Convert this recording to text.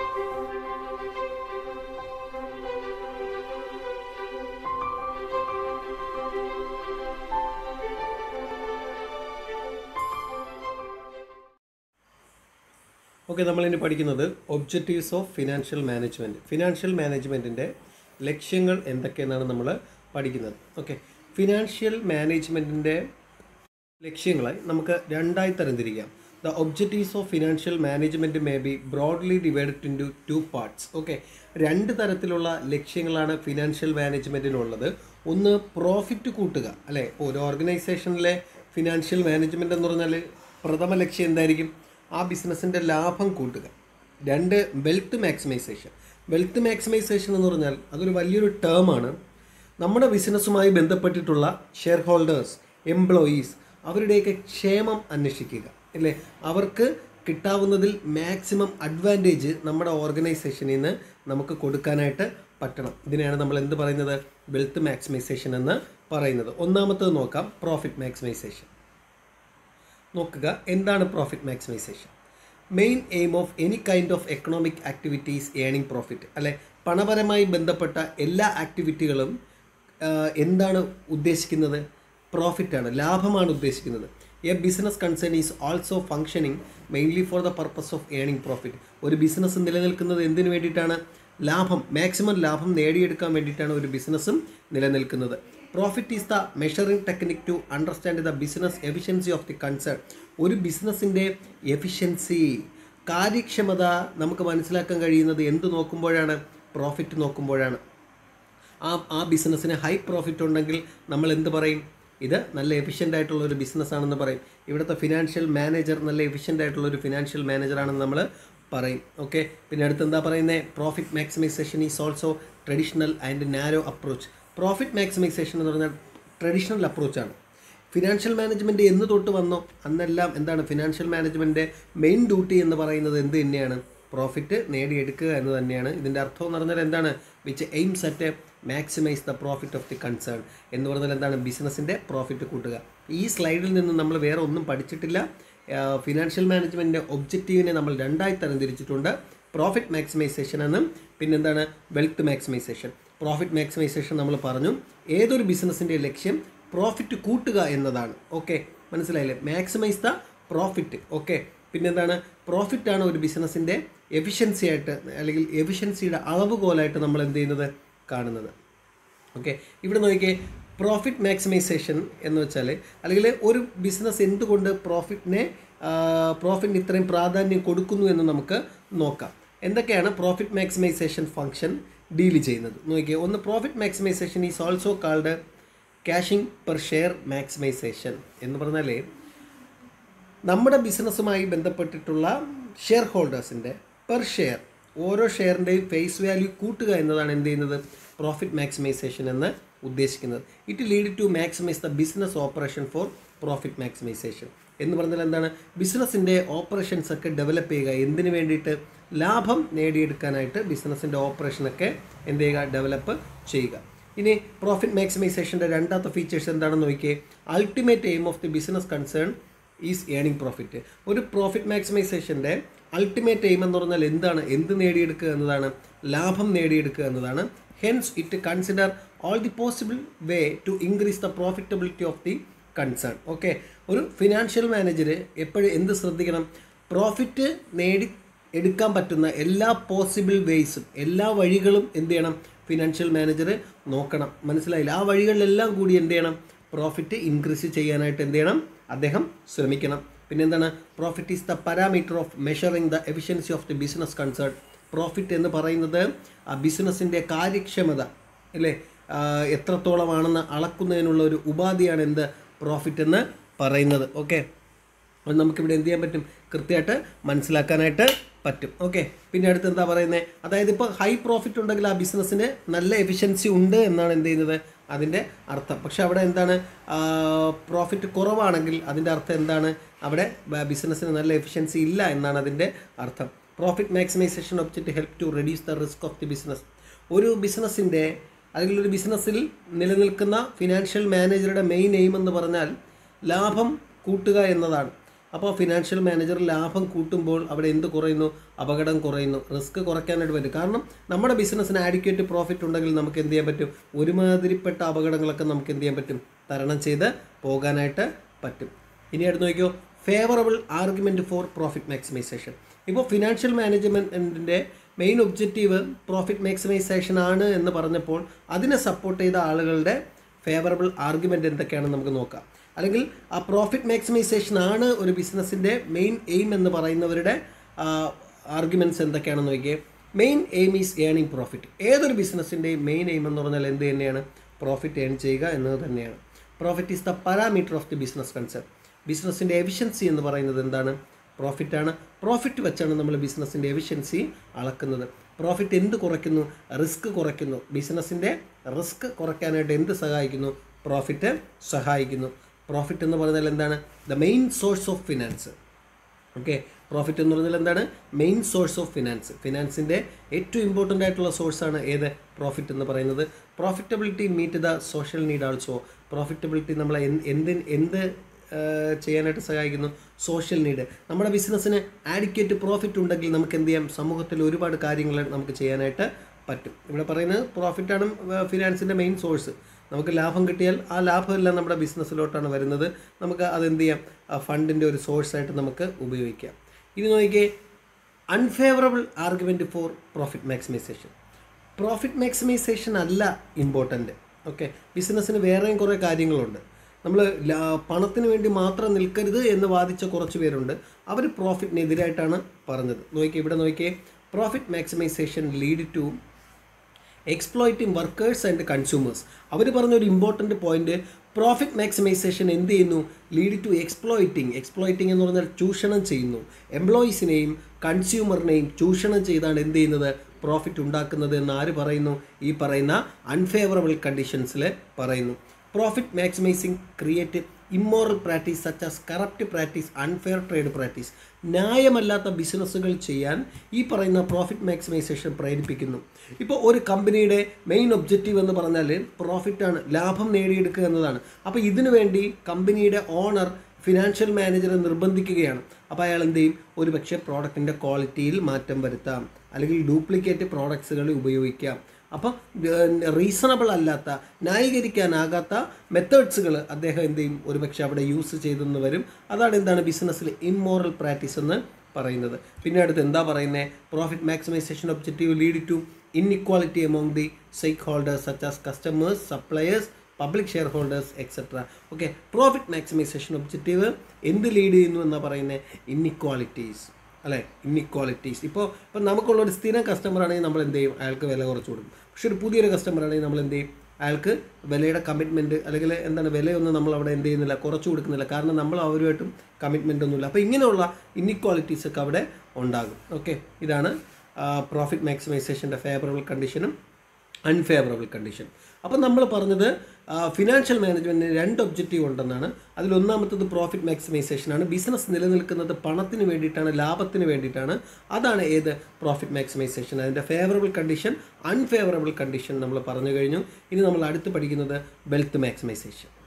okay നമ്മളിനി പഠിക്കുന്നത് objectives of financial management financial മാനേജ്മെൻറ്റിൻ്റെ ലക്ഷ്യങ്ങൾ എന്തൊക്കെയെന്നാണ് നമ്മൾ പഠിക്കുന്നത് ഓക്കെ ഫിനാൻഷ്യൽ മാനേജ്മെൻറ്റിൻ്റെ ലക്ഷ്യങ്ങളെ നമുക്ക് രണ്ടായി തരംതിരിക്കാം the objectives of financial management may be broadly divided into two parts okay രണ്ട് തരത്തിലുള്ള ലക്ഷ്യങ്ങളാണ് ഫിനാൻഷ്യൽ മാനേജ്മെൻറ്റിനുള്ളത് ഒന്ന് പ്രോഫിറ്റ് കൂട്ടുക അല്ലേ ഇപ്പോൾ ഒരു ഓർഗനൈസേഷനിലെ ഫിനാൻഷ്യൽ മാനേജ്മെൻറ്റ് എന്ന് പറഞ്ഞാൽ പ്രഥമ ലക്ഷ്യം എന്തായിരിക്കും ആ ബിസിനസ്സിൻ്റെ ലാഭം കൂട്ടുക രണ്ട് വെൽത്ത് മാക്സിമൈസേഷൻ വെൽത്ത് മാക്സിമൈസേഷൻ എന്ന് പറഞ്ഞാൽ അതൊരു വലിയൊരു ടേമാണ് നമ്മുടെ ബിസിനസ്സുമായി ബന്ധപ്പെട്ടിട്ടുള്ള ഷെയർ ഹോൾഡേഴ്സ് എംപ്ലോയീസ് അവരുടെയൊക്കെ ക്ഷേമം അന്വേഷിക്കുക അല്ലേ അവർക്ക് കിട്ടാവുന്നതിൽ മാക്സിമം അഡ്വാൻറ്റേജ് നമ്മുടെ ഓർഗനൈസേഷനിൽ നിന്ന് നമുക്ക് കൊടുക്കാനായിട്ട് പറ്റണം ഇതിനെയാണ് നമ്മൾ എന്ത് പറയുന്നത് വെൽത്ത് മാക്സിമൈസേഷൻ എന്ന് പറയുന്നത് ഒന്നാമത്തത് നോക്കാം പ്രോഫിറ്റ് മാക്സിമൈസേഷൻ നോക്കുക എന്താണ് profit maximisation main aim of any kind of economic activities earning profit അല്ലെ പണപരമായി ബന്ധപ്പെട്ട എല്ലാ ആക്ടിവിറ്റികളും ആഹ്, എന്താണ് ഉദ്ദേശിക്കുന്നത് പ്രോഫിറ്റാണ് ലാഭമാണ് ഉദ്ദേശിക്കുന്നത് a business concern is also functioning mainly for the purpose of earning profit ഒരു ബിസിനസ് നിലനിൽക്കുന്നത് എന്തിനു വേണ്ടിയിട്ടാണ് ലാഭം മാക്സിമം ലാഭം നേടിയെടുക്കാൻ വേണ്ടിയിട്ടാണ് ഒരു ബിസിനസ്സും നിലനിൽക്കുന്നത് profit is the measuring technique to understand the business efficiency of the concern ഒരു ബിസിനസ്സിൻ്റെ എഫിഷ്യൻസി കാര്യക്ഷമത നമുക്ക് മനസ്സിലാക്കാൻ കഴിയുന്നത് എന്ത് നോക്കുമ്പോഴാണ് പ്രോഫിറ്റ് നോക്കുമ്പോഴാണ് ആ ആ ബിസിനസ്സിന് ഹൈ പ്രോഫിറ്റ് ഉണ്ടെങ്കിൽ നമ്മൾ എന്ത് പറയും ഇത് നല്ല എഫിഷ്യൻ്റ് ആയിട്ടുള്ള ഒരു ബിസിനസ് ആണെന്ന് പറയും ഇവിടുത്തെ ഫിനാൻഷ്യൽ മാനേജർ നല്ല എഫിഷ്യൻ്റ് ആയിട്ടുള്ള ഒരു ഫിനാൻഷ്യൽ മാനേജർ ആണെന്ന് നമ്മൾ പറയും ഓക്കെ പിന്നെ അടുത്ത് എന്താ പറയുന്നത് profit maximisation is also traditional and narrow approach profit maximisation എന്ന് പറഞ്ഞാൽ ട്രഡീഷണൽ അപ്രോച്ചാണ് ഫിനാൻഷ്യൽ മാനേജ്മെൻറ്റ് എന്ന് തൊട്ട് വന്നോ അന്നെല്ലാം എന്താണ് ഫിനാൻഷ്യൽ മാനേജ്മെൻറ്റ് മെയിൻ ഡ്യൂട്ടി എന്ന് പറയുന്നത് എന്ത് തന്നെയാണ് പ്രോഫിറ്റ് നേടിയെടുക്കുക എന്ന് തന്നെയാണ് ഇതിൻ്റെ അർത്ഥം എന്ന് പറഞ്ഞാൽ എന്താണ് which aims at maximise the profit of the concern എന്ന് പറഞ്ഞാൽ എന്താണ് ബിസിനസ്സിൻ്റെ പ്രോഫിറ്റ് കൂട്ടുക ഈ സ്ലൈഡിൽ നിന്ന് നമ്മൾ വേറെ ഒന്നും പഠിച്ചിട്ടില്ല ഫിനാൻഷ്യൽ മാനേജ്മെൻറ്റിൻ്റെ ഒബ്ജക്റ്റീവിനെ നമ്മൾ രണ്ടായി തരംതിരിച്ചിട്ടുണ്ട് പ്രോഫിറ്റ് മാക്സിമൈസേഷൻ എന്നും പിന്നെന്താണ് വെൽത്ത് മാക്സിമൈസേഷൻ പ്രോഫിറ്റ് മാക്സിമൈസേഷൻ നമ്മൾ പറഞ്ഞു ഏതൊരു ബിസിനസ്സിൻ്റെ ലക്ഷ്യം പ്രോഫിറ്റ് കൂട്ടുക എന്നതാണ് ഓക്കെ മനസ്സിലായില്ലേ മാക്സിമൈസ് ദ പ്രോഫിറ്റ് ഓക്കെ പിന്നെന്താണ് പ്രോഫിറ്റാണ് ഒരു ബിസിനസ്സിൻ്റെ എഫിഷ്യൻസി ആയിട്ട് അല്ലെങ്കിൽ എഫിഷ്യൻസിയുടെ അളവുകോലായിട്ട് നമ്മൾ എന്ത് ചെയ്യുന്നത് കാണുന്നത് ഓക്കെ ഇവിടെ നോക്കിയേ പ്രോഫിറ്റ് മാക്സിമൈസേഷൻ എന്ന് വെച്ചാൽ അല്ലെങ്കിൽ ഒരു ബിസിനസ് എന്തുകൊണ്ട് പ്രോഫിറ്റിനെ പ്രോഫിറ്റിന് ഇത്രയും പ്രാധാന്യം കൊടുക്കുന്നു എന്ന് നമുക്ക് നോക്കാം എന്തൊക്കെയാണ് പ്രോഫിറ്റ് മാക്സിമൈസേഷൻ ഫംഗ്ഷൻ ഡീൽ ചെയ്യുന്നത് നോക്കിയേ ഒന്ന് profit maximisation is also called cashing per share maximisation എന്ന് പറഞ്ഞാൽ നമ്മുടെ ബിസിനസ്സുമായി ബന്ധപ്പെട്ടിട്ടുള്ള ഷെയർ ഹോൾഡേഴ്സിൻ്റെ പെർ ഷെയർ ഓരോ ഷെയറിൻ്റെയും ഫേസ് വാല്യൂ കൂട്ടുക എന്നതാണ് എന്ത് ചെയ്യുന്നത് പ്രോഫിറ്റ് മാക്സിമൈസേഷൻ എന്ന് ഉദ്ദേശിക്കുന്നത് it lead to maximise the business operation for profit maximisation എന്ന് പറഞ്ഞാൽ എന്താണ് ബിസിനസ്സിൻ്റെ ഓപ്പറേഷൻസ് ഒക്കെ ഡെവലപ്പ് ചെയ്യുക എന്തിനു വേണ്ടിയിട്ട് ലാഭം നേടിയെടുക്കാനായിട്ട് ബിസിനസ്സിൻ്റെ ഓപ്പറേഷനൊക്കെ എന്ത് ചെയ്യുക ഡെവലപ്പ് ചെയ്യുക ഇനി പ്രോഫിറ്റ് മാക്സിമൈസേഷൻ്റെ രണ്ടാമത്തെ ഫീച്ചേഴ്സ് എന്താണെന്ന് നോക്കിയേ ultimate aim of the business concern is earning profit ഒരു പ്രോഫിറ്റ് മാക്സിമൈസേഷൻ്റെ അൾട്ടിമേറ്റ് എയിം എന്ന് പറഞ്ഞാൽ എന്താണ് എന്ത് നേടിയെടുക്കുക എന്നതാണ് ലാഭം നേടിയെടുക്കുക എന്നതാണ് hence it consider all the possible way to increase the profitability of the concern okay ഒരു ഫിനാൻഷ്യൽ മാനേജർ എപ്പോഴും എന്ത് ശ്രദ്ധിക്കണം പ്രോഫിറ്റ് നേടി എടുക്കാൻ പറ്റുന്ന എല്ലാ പോസിബിൾ വേയ്സും എല്ലാ വഴികളും എന്ത് ചെയ്യണം ഫിനാൻഷ്യൽ മാനേജർ നോക്കണം മനസ്സിലായില്ല ആ വഴികളിലെല്ലാം കൂടി എന്ത് ചെയ്യണം പ്രോഫിറ്റ് ഇൻക്രീസ് ചെയ്യാനായിട്ട് എന്ത് ചെയ്യണം അദ്ദേഹം ശ്രമിക്കണം പിന്നെ എന്താണ് profit is the parameter of measuring the efficiency of the business concern profit എന്ന് പറയുന്നത് ആ ബിസിനസ്സിൻ്റെ കാര്യക്ഷമത അല്ലേ ആ, എത്രത്തോളമാണെന്ന് അളക്കുന്നതിനുള്ള ഒരു ഉപാധിയാണ് എന്ത് പ്രോഫിറ്റ് എന്ന് പറയുന്നത് ഓക്കെ അത് നമുക്കിവിടെ എന്ത് ചെയ്യാൻ പറ്റും കൃത്യമായിട്ട് മനസ്സിലാക്കാനായിട്ട് പറ്റും ഓക്കെ പിന്നെ അടുത്ത് എന്താ പറയുന്നത് അതായത് ഇപ്പോൾ ഹൈ പ്രോഫിറ്റ് ഉണ്ടെങ്കിൽ ആ ബിസിനസ്സിന് നല്ല എഫിഷ്യൻസി ഉണ്ട് എന്നാണ് എന്ത് ചെയ്യുന്നത് അതിൻ്റെ അർത്ഥം പക്ഷെ അവിടെ എന്താണ് പ്രോഫിറ്റ് കുറവാണെങ്കിൽ അതിൻ്റെ അർത്ഥം എന്താണ് അവിടെ ബിസിനസ്സിന് നല്ല എഫിഷ്യൻസി ഇല്ല എന്നാണ് അതിൻ്റെ അർത്ഥം profit maximisation object help to reduce the risk of the business ഒരു ബിസിനസ്സിൻ്റെ അല്ലെങ്കിൽ ഒരു ബിസിനസ്സിൽ നിലനിൽക്കുന്ന ഫിനാൻഷ്യൽ മാനേജറുടെ മെയിൻ എയിം എന്ന് പറഞ്ഞാൽ ലാഭം കൂട്ടുക എന്നതാണ് അപ്പോൾ ഫിനാൻഷ്യൽ മാനേജർ ലാഭം കൂട്ടുമ്പോൾ അവിടെ എന്ത് കുറയുന്നു അപകടം കുറയുന്നു റിസ്ക് കുറയ്ക്കാനായിട്ട് പറ്റും കാരണം നമ്മുടെ ബിസിനസ്സിന് ആഡിക്വേറ്റ് പ്രോഫിറ്റ് ഉണ്ടെങ്കിൽ നമുക്ക് എന്ത് ചെയ്യാൻ പറ്റും ഒരുമാതിരിപ്പെട്ട അപകടങ്ങളൊക്കെ നമുക്ക് എന്ത് ചെയ്യാൻ പറ്റും തരണം ചെയ്ത് പോകാനായിട്ട് പറ്റും ഇനി അടുത്ത് നോക്കിയോ favourable argument for profit maximisation ഇപ്പോൾ ഫിനാൻഷ്യൽ മാനേജ്മെൻറ്റിൻ്റെ മെയിൻ ഒബ്ജക്റ്റീവ് പ്രോഫിറ്റ് മാക്സിമൈസേഷൻ ആണ് എന്ന് പറഞ്ഞപ്പോൾ അതിനെ സപ്പോർട്ട് ചെയ്ത ആളുകളുടെ ഫേവറബിൾ ആർഗ്യുമെൻ്റ് എന്തൊക്കെയാണെന്ന് നമുക്ക് നോക്കാം അല്ലെങ്കിൽ ആ പ്രോഫിറ്റ് മാക്സിമൈസേഷൻ ആണ് ഒരു ബിസിനസ്സിൻ്റെ മെയിൻ എയിം എന്ന് പറയുന്നവരുടെ ആർഗ്യുമെൻറ്റ്സ് എന്തൊക്കെയാണെന്ന് നോക്കിയേ main aim is earning profit ഏതൊരു ബിസിനസ്സിൻ്റെയും മെയിൻ എയിം എന്ന് പറഞ്ഞാൽ എന്ത് തന്നെയാണ് പ്രോഫിറ്റ് ഏൺ ചെയ്യുക എന്നത് തന്നെയാണ് profit is the parameter of the business concept ബിസിനസ്സിൻ്റെ എഫിഷ്യൻസി എന്ന് പറയുന്നത് എന്താണ് പ്രോഫിറ്റാണ് പ്രോഫിറ്റ് വെച്ചാണ് നമ്മൾ ബിസിനസ്സിൻ്റെ എഫിഷ്യൻസി അളക്കുന്നത് പ്രോഫിറ്റ് എന്ത് കുറയ്ക്കുന്നു റിസ്ക് കുറയ്ക്കുന്നു ബിസിനസ്സിൻ്റെ റിസ്ക് കുറയ്ക്കാനായിട്ട് എന്ത് സഹായിക്കുന്നു പ്രോഫിറ്റ് സഹായിക്കുന്നു പ്രോഫിറ്റ് എന്ന് പറഞ്ഞാൽ എന്താണ് the main source of finance okay profit എന്ന് പറഞ്ഞാൽ എന്താണ് മെയിൻ സോഴ്സ് ഓഫ് ഫിനാൻസ് ഫിനാൻസിൻ്റെ ഏറ്റവും ഇമ്പോർട്ടൻ്റ് ആയിട്ടുള്ള സോഴ്സാണ് ഏത് പ്രോഫിറ്റ് എന്ന് പറയുന്നത് profitability meet the social need also profitability നമ്മളെ എന്ത് എന്ത് എന്ത് ഏഹ്, ചെയ്യാനായിട്ട് സഹായിക്കുന്നു സോഷ്യൽ നീഡ് നമ്മുടെ ബിസിനസ്സിന് ആഡിക്വേറ്റ് പ്രോഫിറ്റ് ഉണ്ടെങ്കിൽ നമുക്ക് എന്ത് ചെയ്യാം സമൂഹത്തിൽ ഒരുപാട് കാര്യങ്ങൾ നമുക്ക് ചെയ്യാനായിട്ട് പറ്റും ഇവിടെ പറയുന്നത് പ്രോഫിറ്റാണ് ഫിനാൻസിൻ്റെ മെയിൻ സോഴ്സ് നമുക്ക് ലാഭം കിട്ടിയാൽ ആ ലാഭമെല്ലാം നമ്മുടെ ബിസിനസ്സിലോട്ടാണ് വരുന്നത് നമുക്ക് അതെന്ത് ചെയ്യാം ആ ഫണ്ടിൻ്റെ ഒരു സോഴ്സായിട്ട് നമുക്ക് ഉപയോഗിക്കാം ഇനി നോക്കിയേ unfavourable argument for profit maximisation profit maximisation അല്ല ഇമ്പോർട്ടൻ്റ് ഓക്കെ ബിസിനസ്സിന് വേറെയും കുറേ കാര്യങ്ങളുണ്ട് നമ്മൾ പണത്തിന് വേണ്ടി മാത്രം നിൽക്കരുത് എന്ന് വാദിച്ച കുറച്ച് പേരുണ്ട് അവർ പ്രോഫിറ്റിനെതിരായിട്ടാണ് പറഞ്ഞത് നോക്കിയേ ഇവിടെ നോക്കിയേ profit maximisation lead to exploiting workers and consumers അവർ പറഞ്ഞ ഒരു ഇമ്പോർട്ടൻ്റ് പോയിന്റ് പ്രോഫിറ്റ് മാക്സിമൈസേഷൻ എന്ത് ചെയ്യുന്നു ലീഡ് ടു എക്സ്പ്ലോയിറ്റിംഗ് എക്സ്പ്ലോയിറ്റിംഗ് എന്ന് പറഞ്ഞാൽ ചൂഷണം ചെയ്യുന്നു എംപ്ലോയീസിനെയും കൺസ്യൂമറിനെയും ചൂഷണം ചെയ്താണ് എന്ത് ചെയ്യുന്നത് പ്രോഫിറ്റ് ഉണ്ടാക്കുന്നത് എന്ന് ആര് പറയുന്നു ഈ പറയുന്ന അൺഫേവറബിൾ കണ്ടീഷൻസിൽ പറയുന്നു profit maximising create immoral practice such as corrupt practice unfair trade practice ന്യായമല്ലാത്ത ബിസിനസ്സുകൾ ചെയ്യാൻ ഈ പറയുന്ന പ്രോഫിറ്റ് മാക്സിമൈസേഷൻ പ്രേരിപ്പിക്കുന്നു ഇപ്പോൾ ഒരു കമ്പനിയുടെ മെയിൻ ഒബ്ജക്റ്റീവ് എന്ന് പറഞ്ഞാൽ പ്രോഫിറ്റാണ് ലാഭം നേടിയെടുക്കുക എന്നതാണ് അപ്പോൾ ഇതിനു വേണ്ടി കമ്പനിയുടെ ഓണർ ഫിനാൻഷ്യൽ മാനേജറെ നിർബന്ധിക്കുകയാണ് അപ്പോൾ അയാൾ എന്ത് ചെയ്യും ഒരു പക്ഷേ പ്രോഡക്റ്റിൻ്റെ ക്വാളിറ്റിയിൽ മാറ്റം വരുത്താം അല്ലെങ്കിൽ ഡ്യൂപ്ലിക്കേറ്റ് പ്രോഡക്ട്സുകൾ ഉപയോഗിക്കാം അപ്പം റീസണബിൾ അല്ലാത്ത ന്യായീകരിക്കാനാകാത്ത മെത്തേഡ്സുകൾ അദ്ദേഹം എന്ത് ചെയ്യും ഒരുപക്ഷെ അവിടെ യൂസ് ചെയ്തെന്ന് വരും അതാണ് എന്താണ് ബിസിനസ്സിൽ ഇമ്മോറൽ പ്രാക്ടീസ് എന്ന് പറയുന്നത് പിന്നെ അടുത്ത് എന്താ പറയുന്നത് profit maximisation objective lead to inequality among the stakeholders such as customers suppliers public shareholders etcetera okay profit maximisation objective എന്ത് ലീഡ് ചെയ്യുന്നു എന്നാ പറയുന്നത് ഇന്നിക്വാളിറ്റീസ് അല്ലേ ഇന്നിക്വാളിറ്റീസ് ഇപ്പോൾ ഇപ്പം നമുക്കുള്ള ഒരു സ്ഥിരം കസ്റ്റമർ ആണെങ്കിൽ നമ്മൾ എന്ത് ചെയ്യും അയാൾക്ക് വില കുറച്ച് കൊടുക്കും പക്ഷെ ഒരു പുതിയൊരു കസ്റ്റമർ ആണെങ്കിൽ നമ്മൾ എന്ത് ചെയ്യും അയാൾക്ക് വിലയുടെ കമ്മിറ്റ്മെൻറ്റ് അല്ലെങ്കിൽ എന്താണ് വിലയൊന്നും നമ്മൾ അവിടെ എന്ത് ചെയ്യുന്നില്ല കുറച്ച് കൊടുക്കുന്നില്ല കാരണം നമ്മൾ അവരുമായിട്ടും കമ്മിറ്റ്മെൻ്റ് ഒന്നുമില്ല അപ്പോൾ ഇങ്ങനെയുള്ള ഇന്നിക്വാളിറ്റീസ് ഒക്കെ അവിടെ ഉണ്ടാകും ഓക്കെ ഇതാണ് പ്രോഫിറ്റ് മാക്സിമൈസേഷൻ്റെ ഫേവറബിൾ കണ്ടീഷനും അൺഫേവറബിൾ കണ്ടീഷൻ അപ്പം നമ്മൾ പറഞ്ഞത് ഫിനാൻഷ്യൽ മാനേജ്മെൻറ്റിന് രണ്ട് ഒബ്ജക്റ്റീവ് ഉണ്ടെന്നാണ് അതിൽ ഒന്നാമത്തത് പ്രോഫിറ്റ് മാക്സിമൈസേഷൻ ആണ് ബിസിനസ് നിലനിൽക്കുന്നത് പണത്തിന് വേണ്ടിയിട്ടാണ് ലാഭത്തിന് വേണ്ടിയിട്ടാണ് അതാണ് ഏത് പ്രോഫിറ്റ് മാക്സിമൈസേഷൻ അതിൻ്റെ ഫേവറബിൾ കണ്ടീഷൻ അൺഫേവറബിൾ കണ്ടീഷൻ നമ്മൾ പറഞ്ഞു കഴിഞ്ഞു ഇനി നമ്മൾ അടുത്ത് പഠിക്കുന്നത് വെൽത്ത് മാക്സിമൈസേഷൻ